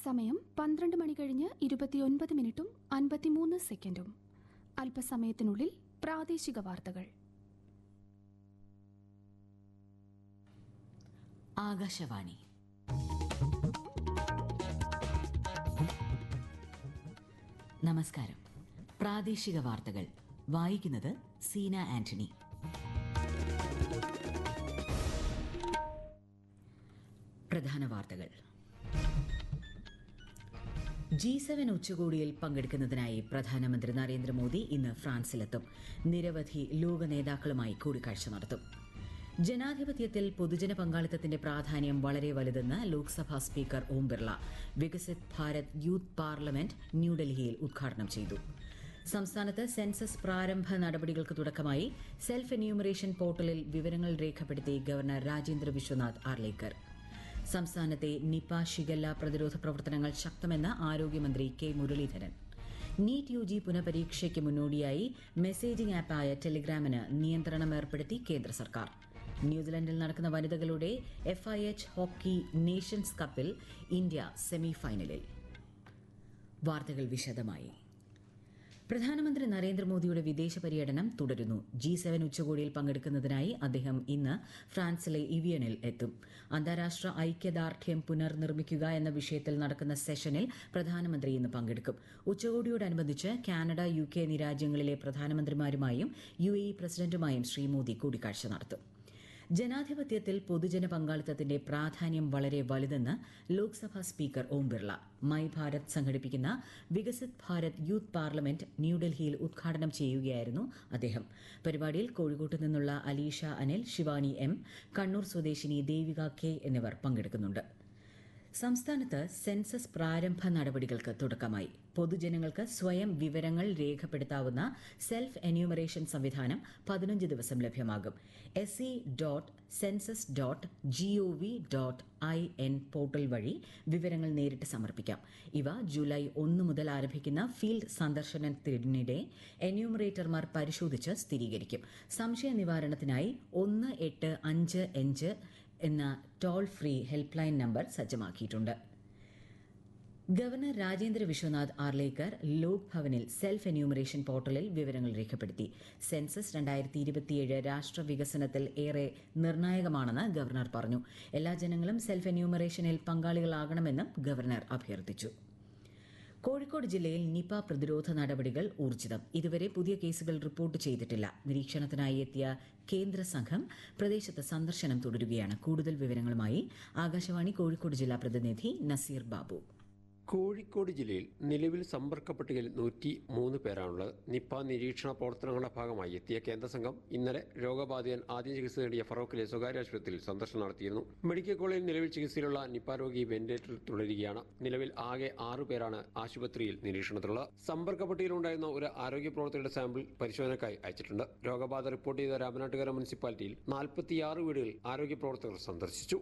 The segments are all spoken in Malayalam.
സമയം പന്ത്രണ്ട് മണി കഴിഞ്ഞ് ഇരുപത്തിയൊൻപത് മിനിറ്റും അൻപത്തിമൂന്ന് സെക്കൻഡും അല്പസമയത്തിനുള്ളിൽ പ്രാദേശിക വാർത്തകൾ ആകാശവാണി നമസ്കാരം പ്രാദേശിക വാർത്തകൾ വായിക്കുന്നത് സീന ആന്റണി പ്രധാന വാർത്തകൾ ജി സെവൻ ഉച്ചകോടിയിൽ പങ്കെടുക്കുന്നതിനായി പ്രധാനമന്ത്രി നരേന്ദ്രമോദി ഇന്ന് ഫ്രാൻസിലെത്തും നിരവധി ലോക നേതാക്കളുമായി കൂടിക്കാഴ്ച നടത്തും ജനാധിപത്യത്തിൽ പൊതുജന പങ്കാളിത്തത്തിന്റെ പ്രാധാന്യം വളരെ വലുതെന്ന് Lok Sabha speaker Om Birla Viksit Bharat youth parliament ന്യൂഡൽഹിയിൽ ഉദ്ഘാടനം ചെയ്തു സംസ്ഥാനത്ത് സെൻസസ് പ്രാരംഭ നടപടികൾക്ക് തുടക്കമായി സെൽഫ് എന്യൂമറേഷൻ പോർട്ടലിൽ വിവരങ്ങൾ രേഖപ്പെടുത്തി ഗവർണർ രാജേന്ദ്ര വിശ്വനാഥ് ആർലേക്കർ സംസ്ഥാനത്തെ നിപ ഷിഗല്ല പ്രതിരോധ പ്രവർത്തനങ്ങൾ ശക്തമെന്ന് ആരോഗ്യമന്ത്രി K Muraleedharan NEET U G പുനഃപരീക്ഷയ്ക്ക് മുന്നോടിയായി മെസ്സേജിംഗ് ആപ്പായ ടെലിഗ്രാമിന് നിയന്ത്രണം ഏർപ്പെടുത്തി കേന്ദ്ര സർക്കാർ ന്യൂസിലൻഡിൽ നടക്കുന്ന വനിതകളുടെ F I H hockey nations കപ്പിൽ ഇന്ത്യ സെമിഫൈനലിൽ വാർത്തകൾ വിശദമായി പ്രധാനമന്ത്രി നരേന്ദ്രമോദിയുടെ വിദേശ പര്യടനം തുടരുന്നു ജി സെവൻ ഉച്ചകോടിയിൽ പങ്കെടുക്കുന്നതിനായി അദ്ദേഹം ഇന്ന് ഫ്രാൻസിലെ ഇവിയനിൽ എത്തും അന്താരാഷ്ട്ര ഐക്യദാർഢ്യം പുനർനിർമ്മിക്കുക എന്ന വിഷയത്തിൽ നടക്കുന്ന സെഷനിൽ പ്രധാനമന്ത്രി ഇന്ന് പങ്കെടുക്കും ഉച്ചകോടിയോടനുബന്ധിച്ച് കാനഡ യു കെ എന്നീ രാജ്യങ്ങളിലെ പ്രധാനമന്ത്രിമാരുമായും യു എ ഇ പ്രസിഡന്റുമായും ശ്രീ മോദി കൂടിക്കാഴ്ച നടത്തും ജനാധിപത്യത്തിൽ പൊതുജന പങ്കാളിത്തത്തിന്റെ പ്രാധാന്യം വളരെ വലുതെന്ന് ലോക്സഭാ സ്പീക്കർ ഓം ബിർള മൈ ഭാരത് സംഘടിപ്പിക്കുന്ന വികസിത് ഭാരത് യൂത്ത് പാർലമെന്റ് ന്യൂഡൽഹിയിൽ ഉദ്ഘാടനം ചെയ്യുകയായിരുന്നു അദ്ദേഹം പരിപാടിയിൽ കോഴിക്കോട്ട് നിന്നുള്ള അലീഷ അനിൽ ശിവാനി എം കണ്ണൂർ സ്വദേശിനി ദേവിക കെ എന്നിവർ പങ്കെടുക്കുന്നുണ്ട് സംസ്ഥാനത്ത് സെൻസസ് പ്രാരംഭ നടപടികൾക്ക് തുടക്കമായി പൊതുജനങ്ങൾക്ക് സ്വയം വിവരങ്ങൾ രേഖപ്പെടുത്താവുന്ന സെൽഫ് എന്യൂമറേഷൻ സംവിധാനം പതിനഞ്ച് ദിവസം ലഭ്യമാകും S C dot census dot G O V dot I N portal വഴി വിവരങ്ങൾ നേരിട്ട് സമർപ്പിക്കാം ഇവ ജൂലൈ ഒന്ന് മുതൽ ആരംഭിക്കുന്ന ഫീൽഡ് സന്ദർശനത്തിനിടെ എന്യൂമറേറ്റർമാർ പരിശോധിച്ച് സ്ഥിരീകരിക്കും സംശയ നിവാരണത്തിനായി ഒന്ന് എട്ട് അഞ്ച് അഞ്ച് എന്ന toll free help line number സജ്ജമാക്കിയിട്ടുണ്ട് ഗവർണർ രാജേന്ദ്ര വിശ്വനാഥ് ആർലേക്കർ ലോക് ഭവനിൽ സെൽഫ് എന്യൂമറേഷൻ പോർട്ടലിൽ വിവരങ്ങൾ രേഖപ്പെടുത്തി സെൻസസ് രണ്ടായിരത്തി ഇരുപത്തിയേഴ് രാഷ്ട്ര വികസനത്തിൽ ഏറെ നിർണായകമാണെന്ന് ഗവർണർ പറഞ്ഞു എല്ലാ ജനങ്ങളും സെൽഫ് എന്യൂമറേഷനിൽ പങ്കാളികളാകണമെന്നും ഗവർണർ അഭ്യർത്ഥിച്ചു കോഴിക്കോട് ജില്ലയിൽ നിപ പ്രതിരോധ നടപടികൾ ഊർജിതം ഇതുവരെ പുതിയ കേസുകൾ റിപ്പോർട്ട് ചെയ്തിട്ടില്ല നിരീക്ഷണത്തിനായി എത്തിയ കേന്ദ്ര സംഘം പ്രദേശത്ത് സന്ദർശനം തുടരുകയാണ് കൂടുതൽ വിവരങ്ങളുമായി ആകാശവാണി കോഴിക്കോട് ജില്ലാ പ്രതിനിധി നസീർ ബാബു കോഴിക്കോട് ജില്ലയിൽ നിലവിൽ സമ്പർക്ക പട്ടികയിൽ നൂറ്റി മൂന്ന് പേരാണുള്ളത് നിപ്പ നിരീക്ഷണ പ്രവർത്തനങ്ങളുടെ ഭാഗമായി എത്തിയ കേന്ദ്ര സംഘം ഇന്നലെ രോഗബാധിതൻ ആദ്യ ചികിത്സ നേടിയ ഫറോക്കിലെ സ്വകാര്യ ആശുപത്രിയിൽ സന്ദർശനം നടത്തിയിരുന്നു മെഡിക്കൽ കോളേജിൽ നിലവിൽ ചികിത്സയിലുള്ള നിപ്പ രോഗി വെന്റിലേറ്ററിൽ തുടരുകയാണ് നിലവിൽ ആകെ ആറു പേരാണ് ആശുപത്രിയിൽ നിരീക്ഷണത്തിലുള്ളത് സമ്പർക്ക പട്ടികയിലുണ്ടായിരുന്ന ഒരു ആരോഗ്യ പ്രവർത്തകരുടെ സാമ്പിൾ പരിശോധനയ്ക്കായി അയച്ചിട്ടുണ്ട് രോഗബാധ റിപ്പോർട്ട് ചെയ്ത രാമനാട്ടുകര മുനിസിപ്പാലിറ്റിയിൽ നാൽപ്പത്തിയാറ് വീടുകൾ ആരോഗ്യ പ്രവർത്തകർ സന്ദർശിച്ചു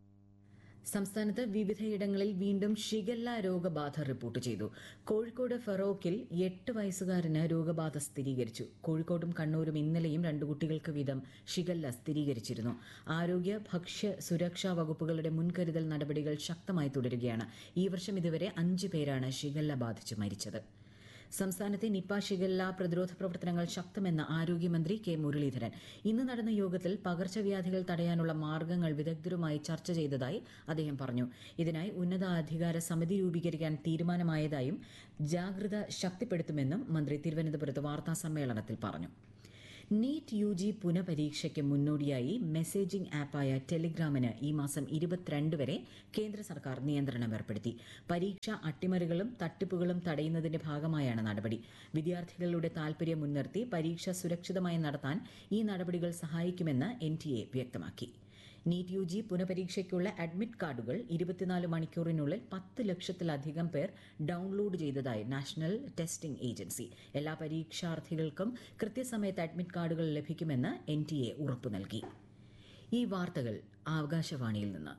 സംസ്ഥാനത്ത് വിവിധയിടങ്ങളിൽ വീണ്ടും ഷിഗല്ല രോഗബാധ റിപ്പോർട്ട് ചെയ്തു കോഴിക്കോട് ഫെറോക്കിൽ എട്ട് വയസ്സുകാരന് രോഗബാധ സ്ഥിരീകരിച്ചു കോഴിക്കോടും കണ്ണൂരും ഇന്നലെയും രണ്ടു കുട്ടികൾക്ക് വീതം ഷിഗല്ല സ്ഥിരീകരിച്ചിരുന്നു ആരോഗ്യ ഭക്ഷ്യ സുരക്ഷാ വകുപ്പുകളുടെ മുൻകരുതൽ നടപടികൾ ശക്തമായി തുടരുകയാണ് ഈ വർഷം ഇതുവരെ അഞ്ചു പേരാണ് ഷിഗല്ല ബാധിച്ച് മരിച്ചത് സംസ്ഥാനത്തെ നിപ്പ ഷിഗല്ല പ്രതിരോധ പ്രവർത്തനങ്ങൾ ശക്തമെന്ന ആരോഗ്യമന്ത്രി കെ മുരളീധരൻ ഇന്ന് നടന്ന യോഗത്തിൽ പകർച്ചവ്യാധികൾ തടയാനുള്ള മാർഗങ്ങൾ വിദഗ്ധരുമായി ചർച്ച ചെയ്തതായി അദ്ദേഹം പറഞ്ഞു ഇതിനായി ഉന്നതാധികാര സമിതി രൂപീകരിക്കാൻ തീരുമാനമായതായും ജാഗ്രത ശക്തിപ്പെടുത്തുമെന്നും മന്ത്രി തിരുവനന്തപുരത്ത് വാർത്താ സമ്മേളനത്തിൽ പറഞ്ഞു നീറ്റ് യു ജി പുനഃപരീക്ഷയ്ക്ക് മുന്നോടിയായി മെസ്സേജിംഗ് ആപ്പായ ടെലിഗ്രാമിന് ഈ മാസം ഇരുപത്തിരണ്ട് വരെ കേന്ദ്ര സർക്കാർ നിയന്ത്രണം ഏർപ്പെടുത്തി പരീക്ഷ അട്ടിമറികളും തട്ടിപ്പുകളും തടയുന്നതിന്റെ ഭാഗമായാണ് നടപടി വിദ്യാർത്ഥികളുടെ താൽപര്യം മുൻനിർത്തി പരീക്ഷ സുരക്ഷിതമായി നടത്താൻ ഈ നടപടികൾ സഹായിക്കുമെന്ന് എൻ വ്യക്തമാക്കി നീറ്റ് യു ജി പുനഃപരീക്ഷയ്ക്കുള്ള അഡ്മിറ്റ് കാർഡുകൾ ഇരുപത്തിനാല് മണിക്കൂറിനുള്ളിൽ പത്ത് ലക്ഷത്തിലധികം പേർ ഡൗൺലോഡ് ചെയ്തതായി നാഷണൽ ടെസ്റ്റിംഗ് ഏജൻസി എല്ലാ പരീക്ഷാർത്ഥികൾക്കും കൃത്യസമയത്ത് അഡ്മിറ്റ് കാർഡുകൾ ലഭിക്കുമെന്ന് എൻ ടി എ ഉറപ്പു നൽകി ഈ വാർത്തകൾ ആകാശവാണിയിൽ നിന്ന്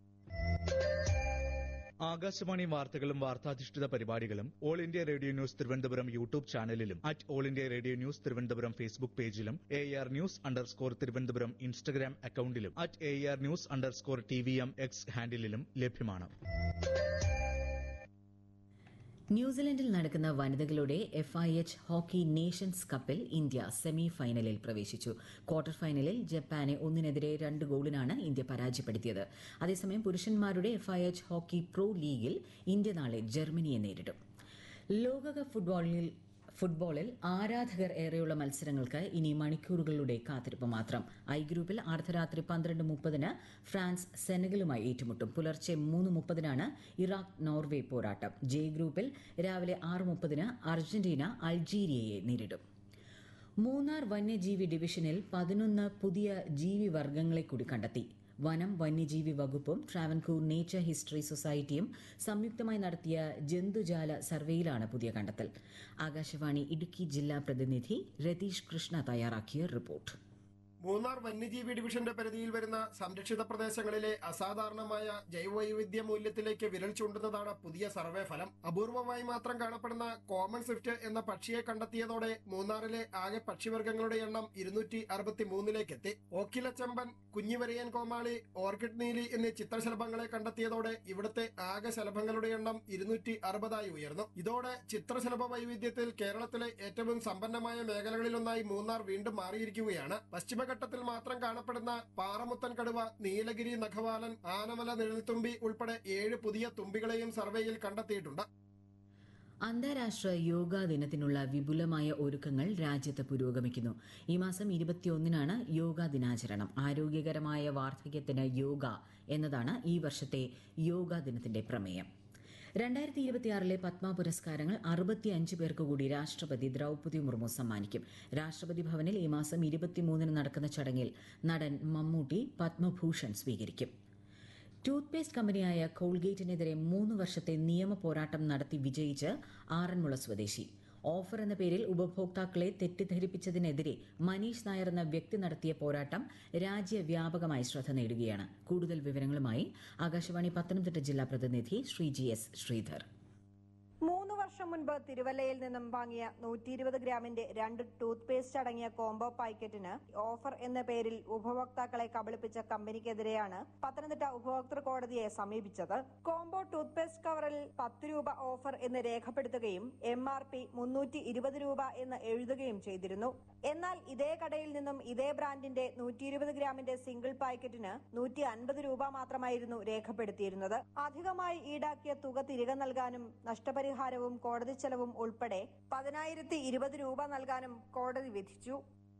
ആകാശവാണി വാർത്തകളും വാർത്താധിഷ്ഠിത പരിപാടികളും All India Radio News Thiruvananthapuram YouTube ചാനലിലും at All India Radio News Thiruvananthapuram Facebook പേജിലും A R news underscore Thiruvananthapuram Instagram അക്കൌണ്ടിലും at A R news underscore T V M X ഹാൻഡിലും ലഭ്യമാണ് ന്യൂസിലൻഡിൽ നടക്കുന്ന വനിതകളുടെ F I H hockey nations കപ്പിൽ ഇന്ത്യ സെമി ഫൈനലിൽ പ്രവേശിച്ചു ക്വാർട്ടർ ഫൈനലിൽ ജപ്പാനെ ഒന്നിനെതിരെ രണ്ട് ഗോളിനാണ് ഇന്ത്യ പരാജയപ്പെടുത്തിയത് അതേസമയം പുരുഷന്മാരുടെ F I H hockey pro ലീഗിൽ ഇന്ത്യ നാളെ ജർമ്മനിയെ നേരിടും ലോകകപ്പ് ഫുട്ബോളിൽ ഫുട്ബോളിൽ ആരാധകർ ഏറെയുള്ള മത്സരങ്ങൾക്ക് ഇനി മണിക്കൂറുകളുടെ കാത്തിരിപ്പ് മാത്രം ഐ ഗ്രൂപ്പിൽ അർദ്ധരാത്രി പന്ത്രണ്ട് മുപ്പതിന് ഫ്രാൻസ് സെനഗലുമായി ഏറ്റുമുട്ടും പുലർച്ചെ മൂന്ന് മുപ്പതിനാണ് ഇറാഖ് നോർവേ പോരാട്ടം ജെ ഗ്രൂപ്പിൽ രാവിലെ ആറ് മുപ്പതിന് അർജന്റീന അൾജീരിയയെ നേരിടും മൂന്നാർ വന്യജീവി ഡിവിഷനിൽ പതിനൊന്ന് പുതിയ ജീവി വർഗ്ഗങ്ങളെ കൂടി കണ്ടെത്തി വനം വന്യജീവി വകുപ്പും ട്രാവൻകൂർ നേച്ചർ ഹിസ്റ്ററി സൊസൈറ്റിയും സംയുക്തമായി നടത്തിയ ജന്തുജാല സർവേയിലാണ് പുതിയ കണ്ടെത്തൽ ആകാശവാണി ഇടുക്കി ജില്ലാ പ്രതിനിധി രതീഷ് കൃഷ്ണ തയ്യാറാക്കിയ റിപ്പോർട്ട് മൂന്നാർ വന്യജീവി ഡിവിഷന്റെ പരിധിയിൽ വരുന്ന സംരക്ഷിത പ്രദേശങ്ങളിലെ അസാധാരണമായ ജൈവവൈവിധ്യ മൂല്യത്തിലേക്ക് വിരൽ ചൂണ്ടുന്നതാണ് പുതിയ സർവേ ഫലം അപൂർവമായി മാത്രം കാണപ്പെടുന്ന കോമൺ സ്വിഫ്റ്റ് എന്ന പക്ഷിയെ കണ്ടെത്തിയതോടെ മൂന്നാറിലെ ആകെ പക്ഷിവർഗങ്ങളുടെ എണ്ണം ഇരുന്നൂറ്റി അറുപത്തി മൂന്നിലേക്ക് എത്തി ഓക്കിലച്ചമ്പൻ കുഞ്ഞിവരയൻ കോമാളി ഓർക്കിഡ് നീലി എന്നീ ചിത്രശലഭങ്ങളെ കണ്ടെത്തിയതോടെ ഇവിടുത്തെ ആകെ ശലഭങ്ങളുടെ എണ്ണം ഇരുന്നൂറ്റി അറുപതായി ഉയർന്നു ഇതോടെ ചിത്രശലഭ വൈവിധ്യത്തിൽ കേരളത്തിലെ ഏറ്റവും സമ്പന്നമായ മേഖലകളിലൊന്നായി മൂന്നാർ വീണ്ടും മാറിയിരിക്കുകയാണ് പശ്ചിമഘട്ടത്തിൽ മാത്രം കാണപ്പെടുന്ന പാറമുത്തൻ കടുവ നീലഗിരി നഖവാലൻ ആനമല നിഴൽത്തുമ്പി ഉൾപ്പെടെ ഏഴ് പുതിയ തുമ്പികളെയും സർവേയിൽ കണ്ടെത്തിയിട്ടുണ്ട് അന്താരാഷ്ട്ര യോഗാ ദിനത്തിനുള്ള വിപുലമായ ഒരുക്കങ്ങൾ രാജ്യത്ത് പുരോഗമിക്കുന്നു ഈ മാസം ഇരുപത്തിയൊന്നിനാണ് യോഗാ ദിനാചരണം ആരോഗ്യകരമായ വാർദ്ധക്യത്തിന് യോഗ എന്നതാണ് ഈ വർഷത്തെ യോഗാ ദിനത്തിന്റെ പ്രമേയം രണ്ടായിരത്തി ഇരുപത്തിയാറിലെ പത്മ പുരസ്കാരങ്ങൾ അറുപത്തിയഞ്ച് പേർക്ക് കൂടി രാഷ്ട്രപതി ദ്രൗപദി മുർമു സമ്മാനിക്കും രാഷ്ട്രപതി ഭവനിൽ ഈ മാസം ഇരുപത്തിമൂന്നിന് നടക്കുന്ന ചടങ്ങിൽ നടൻ മമ്മൂട്ടി പത്മഭൂഷൺ സ്വീകരിക്കും ടൂത്ത് പേസ്റ്റ് കമ്പനിയായ കോൾഗേറ്റിനെതിരെ മൂന്ന് വർഷത്തെ നിയമ പോരാട്ടം നടത്തി വിജയിച്ച് ആറന്മുള സ്വദേശി ഓഫർ എന്ന പേരിൽ ഉപഭോക്താക്കളെ തെറ്റിദ്ധരിപ്പിച്ചതിനെതിരെ മനീഷ് നായർ എന്ന വ്യക്തി നടത്തിയ പോരാട്ടം രാജ്യവ്യാപകമായി ശ്രദ്ധ നേടുകയാണ് കൂടുതൽ വിവരങ്ങളുമായി ആകാശവാണി പത്തനംതിട്ട ജില്ലാ പ്രതിനിധി ശ്രീജി എസ് ശ്രീധർ മൂന്ന് വർഷം മുൻപ് തിരുവല്ലയിൽ നിന്നും വാങ്ങിയ നൂറ്റി ഇരുപത് ഗ്രാമിന്റെ രണ്ട് ടൂത്ത് പേസ്റ്റ് അടങ്ങിയ കോംബോ പാക്കറ്റിന് ഓഫർ എന്ന പേരിൽ ഉപഭോക്താക്കളെ കബളിപ്പിച്ച കമ്പനിക്കെതിരെയാണ് പത്തനംതിട്ട ഉപഭോക്തൃ കോടതിയെ സമീപിച്ചത് കോംബോ ടൂത്ത് പേസ്റ്റ് കവറിൽ പത്ത് രൂപ ഓഫർ എന്ന് രേഖപ്പെടുത്തുകയും എം ആർ പി മുന്നൂറ്റി ഇരുപത് രൂപ എന്ന് എഴുതുകയും ചെയ്തിരുന്നു എന്നാൽ ഇതേ കടയിൽ നിന്നും ഇതേ ബ്രാൻഡിന്റെ നൂറ്റി ഇരുപത് ഗ്രാമിന്റെ സിംഗിൾ പാക്കറ്റിന് നൂറ്റി അൻപത് രൂപ മാത്രമായിരുന്നു രേഖപ്പെടുത്തിയിരുന്നത് അധികമായി ഈടാക്കിയ തുക തിരികെ നൽകാനും നഷ്ടപരിഹാരവും കോടതി ചെലവും ഉൾപ്പെടെ പതിനായിരത്തി ഇരുപത് രൂപ നൽകാനും കോടതി വിധിച്ചു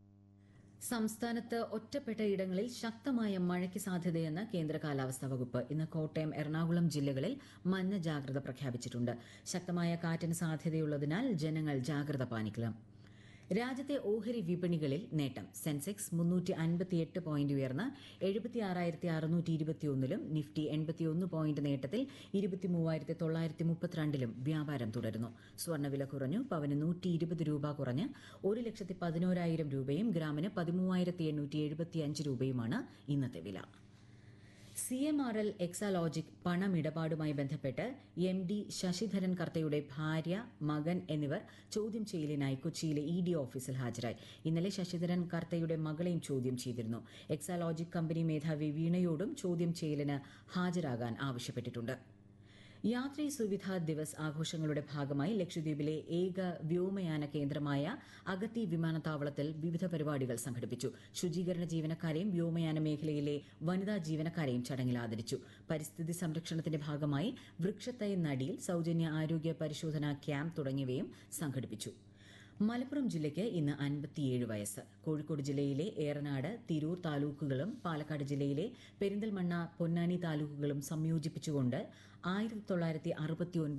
സംസ്ഥാനത്ത് ഒറ്റപ്പെട്ട ഇടങ്ങളിൽ ശക്തമായ മഴയ്ക്ക് സാധ്യതയെന്ന് കേന്ദ്ര കാലാവസ്ഥാ വകുപ്പ് ഇന്ന് കോട്ടയം എറണാകുളം ജില്ലകളിൽ മഞ്ഞ ജാഗ്രത പ്രഖ്യാപിച്ചിട്ടുണ്ട് ശക്തമായ കാറ്റിന് സാധ്യതയുള്ളതിനാൽ ജനങ്ങൾ ജാഗ്രത പാലിക്കണം രാജ്യത്തെ ഓഹരി വിപണികളിൽ നേട്ടം സെൻസെക്സ് മുന്നൂറ്റി അൻപത്തിയെട്ട് പോയിന്റ് ഉയർന്ന് എഴുപത്തി ആറായിരത്തി അറുന്നൂറ്റി ഇരുപത്തിയൊന്നിലും നിഫ്റ്റി എൺപത്തിയൊന്ന് പോയിന്റ് നേട്ടത്തിൽ ഇരുപത്തി മൂവായിരത്തി തൊള്ളായിരത്തി മുപ്പത്തിരണ്ടിലും വ്യാപാരം തുടരുന്നു സ്വർണ്ണവില കുറഞ്ഞു പവന് നൂറ്റി ഇരുപത് രൂപ കുറഞ്ഞ് ഒരു ലക്ഷത്തി പതിനോരായിരം രൂപയും ഗ്രാമിന് പതിമൂവായിരത്തി എണ്ണൂറ്റി എഴുപത്തിയഞ്ച് രൂപയുമാണ് ഇന്നത്തെ വില C M R L Exalogic പണമിടപാടുമായി ബന്ധപ്പെട്ട് എം ഡി ശശിധരൻ കർത്തയുടെ ഭാര്യ മകൻ എന്നിവർ ചോദ്യം ചെയ്യലിനായി കൊച്ചിയിലെ ഇ ഡി ഓഫീസിൽ ഹാജരായി ഇന്നലെ ശശിധരൻ കർത്തയുടെ മകളെയും ചോദ്യം ചെയ്തിരുന്നു എക്സാലോജിക് കമ്പനി മേധാവി വീണയോടും ചോദ്യം ചെയ്യലിന് ഹാജരാകാൻ ആവശ്യപ്പെട്ടിട്ടുണ്ട് യാത്രി സുവിധ ദിവസ് ആഘോഷങ്ങളുടെ ഭാഗമായി ലക്ഷദ്വീപിലെ ഏക വ്യോമയാന കേന്ദ്രമായ അഗത്തി വിമാനത്താവളത്തിൽ വിവിധ പരിപാടികൾ സംഘടിപ്പിച്ചു ശുചീകരണ ജീവനക്കാരെയും വ്യോമയാന മേഖലയിലെ വനിതാ ജീവനക്കാരെയും ചടങ്ങിൽ ആദരിച്ചു പരിസ്ഥിതി സംരക്ഷണത്തിന്റെ ഭാഗമായി വൃക്ഷത്തൈ നടിയിൽ സൌജന്യ ആരോഗ്യ പരിശോധനാ ക്യാമ്പ് തുടങ്ങിയവയും സംഘടിപ്പിച്ചു മലപ്പുറം ജില്ലയ്ക്ക് ഇന്ന് അൻപത്തിയേഴ് വയസ്സ് കോഴിക്കോട് ജില്ലയിലെ ഏറനാട് തിരൂർ താലൂക്കുകളും പാലക്കാട് ജില്ലയിലെ പെരിന്തൽമണ്ണ പൊന്നാനി താലൂക്കുകളും സംയോജിപ്പിച്ചുകൊണ്ട് ആയിരത്തി തൊള്ളായിരത്തി അറുപത്തി